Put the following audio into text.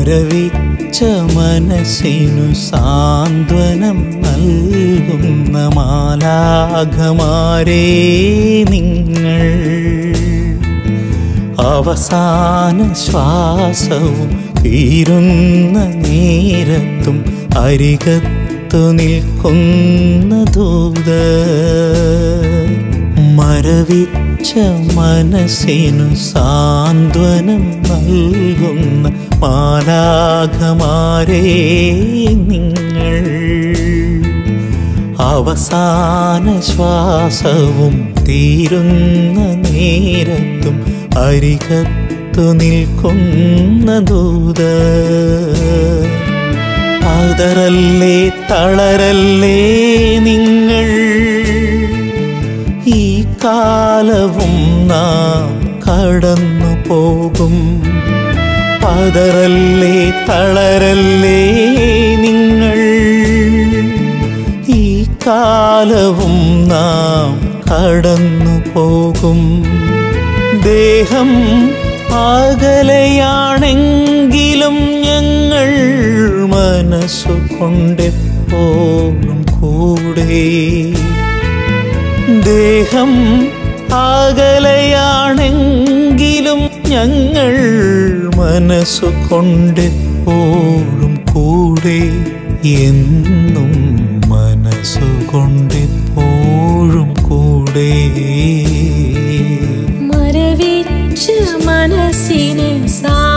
മരവിച്ച മനസ്സിനു സാന്ത്വനം നൽകുന്ന മാലാഘമാരേ നിങ്ങൾ അവസാന ശ്വാസവും തീരുന്ന നേരത്തും അരികത്തു നിൽക്കുന്ന ദൂത മരവിച്ച മനസ്സിനു സാന്ത്വനം നൽകുന്ന മാലാഘമാരേ നിങ്ങൾ അവസാന ശ്വാസവും തീരുന്ന നേരത്തും അരികത്തു നിൽക്കുന്ന ദൂത പതറല്ലേ തളരല്ലേ നിങ്ങൾ ഈ കാലവും നാം കടന്നു പോകും പതറല്ലേ തളരല്ലേ നിങ്ങൾ ഈ കാലവും നാം കടന്നു പോകും ദേഹം അകലെയാണെങ്കിലും ഞങ്ങൾ മനസ്സുകൊണ്ടെപ്പോഴും കൂടെ ദേഹം അകലെയാണെങ്കിലും ഞങ്ങൾ മനസ്സുകൊണ്ടെപ്പോഴും കൂടെ എന്നും മനസ്സുകൊണ്ടെപ്പോഴും കൂടെ മരവിച്ച മനസ്സിന് സാ